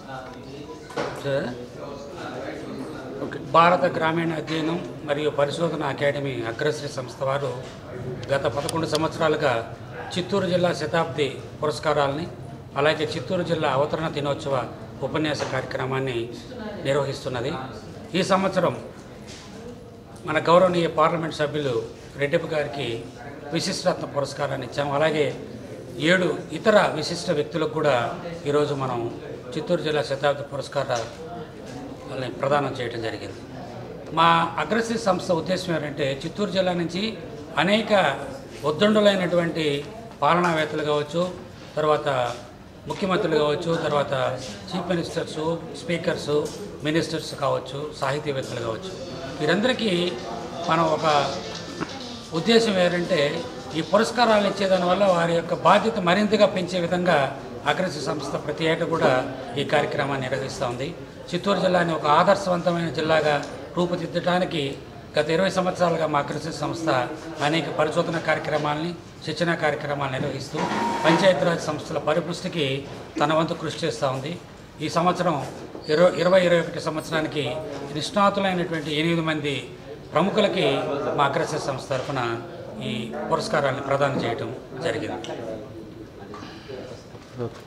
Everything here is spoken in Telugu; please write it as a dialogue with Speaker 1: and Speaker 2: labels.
Speaker 1: సరే. ఓకే. భారత గ్రామీణ అధ్యయనం మరియు పరిశోధన అకాడమీ అగ్రశ్రీ సంస్థ వారు గత పదకొండు సంవత్సరాలుగా చిత్తూరు జిల్లా శతాబ్ది పురస్కారాలని అలాగే చిత్తూరు జిల్లా అవతరణ దినోత్సవ ఉపన్యాస కార్యక్రమాన్ని నిర్వహిస్తున్నది ఈ సంవత్సరం మన గౌరవనీయ పార్లమెంట్ సభ్యులు రెడ్డిప్ప గారికి విశిష్టరత్న పురస్కారాన్ని ఇచ్చాము అలాగే ఏడు ఇతర విశిష్ట వ్యక్తులకు కూడా ఈరోజు మనం చిత్తూరు జిల్లా శతాబ్ది పురస్కారాలని ప్రదానం చేయడం జరిగింది మా అగ్రశ్రీ సంస్థ ఉద్దేశం ఏంటంటే చిత్తూరు జిల్లా నుంచి అనేక ఉద్దండులైనటువంటి పాలనావేత్తలు కావచ్చు తర్వాత ముఖ్యమంత్రులు కావచ్చు తర్వాత చీఫ్ మినిస్టర్స్ స్పీకర్స్ మినిస్టర్స్ కావచ్చు సాహితీవేత్తలు కావచ్చు వీరందరికీ మనం ఒక ఉద్దేశం ఏంటంటే ఈ పురస్కారాలు ఇచ్చేదాని వల్ల వారి యొక్క బాధ్యత మరింతగా పెంచే విధంగా అగ్రశ్రీ సంస్థ ప్రతి ఏటా కూడా ఈ కార్యక్రమాన్ని నిర్వహిస్తూ ఉంది చిత్తూరు జిల్లాని ఒక ఆదర్శవంతమైన జిల్లాగా రూపుదిద్దడానికి గత ఇరవై సంవత్సరాలుగా మా అగ్రశ్రీ సంస్థ అనేక పరిశోధన కార్యక్రమాలని శిక్షణ కార్యక్రమాలు నిర్వహిస్తూ పంచాయతీరాజ్ సంస్థల పరిపుష్టికి తన వంతు కృషి చేస్తూ ఉంది ఈ సంవత్సరం ఇరవై ఇరవై ఇరవై ఒకటి సంవత్సరానికి నిష్ణాతులైనటువంటి ఎనిమిది మంది ప్రముఖులకి మా అగ్రశ్రీ సంస్థ తరఫున ఈ పురస్కారాన్ని ప్రదానం చేయటం జరిగింది